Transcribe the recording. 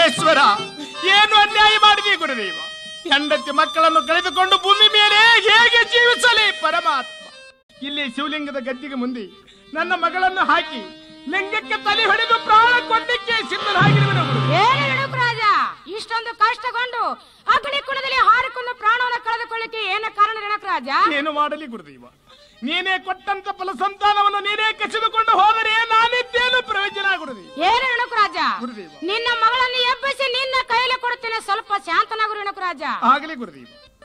ಮಹೇಶ್ವರ ಏನು ಅನ್ಯಾಯ ಮಾಡಿದೆ ಗುರುದೇವ ಹೆಂಡತಿ ಮಕ್ಕಳನ್ನು ಕಳೆದುಕೊಂಡು ಭೂಮಿ ಮೇಲೆ ಹೇಗೆ ಜೀವಿಸಲಿ ಪರಮಾತ್ಮ ಇಲ್ಲಿ ಶಿವಲಿಂಗದ ಗದ್ದಿಗೆ ಮುಂದೆ ನನ್ನ ಮಗಳನ್ನು ಹಾಕಿ ಲಿಂಗಕ್ಕೆ ತಲೆ ಹೊಡೆದು ಪ್ರಾಣ ಕೊಡ್ಲಿಕ್ಕೆ ಸಿದ್ಧರಾಗಿರುವನು ಗುರು. ಏನು ರೇಣುಕ ರಾಜ ಇಷ್ಟೊಂದು ಕಷ್ಟಗೊಂಡು ಅಗ್ನಿ ಕುಣದಲ್ಲಿ ಹಾರಿಕೊಂಡು ಪ್ರಾಣವನ್ನು ಕಳೆದುಕೊಳ್ಳಿಕ್ಕೆ ಏನು ಕಾರಣ ರೇಣುಕ ರಾಜ ಏನು ಮಾಡಲಿ ಗುರುದೇವ ನೀನೇ ಕೊಟ್ಟಂತ ಫಲ ಸಂತಾನವನ್ನು ನೀನೇ ಕಸಿದುಕೊಂಡು ಹೋದರೆ ನಾನಿದ್ದೇನು ಪ್ರಯೋಜನ ಗುರುದೇವ ಏನು ರೇಣುಕ ರಾಜ ಗುರುದೇವ ನಿನ್ನ ಮಗಳನ್ನು ಎಬ್ಬಿಸಿ ನಿನ್ನ ಕೈಯಲ್ಲಿ ಕೊಡುತ್ತೇನೆ ಸ್ವಲ್ಪ ಶಾಂತನಾಗು ರೇಣುಕ ರಾಜ ಆಗಲಿ ಗುರುದೇವ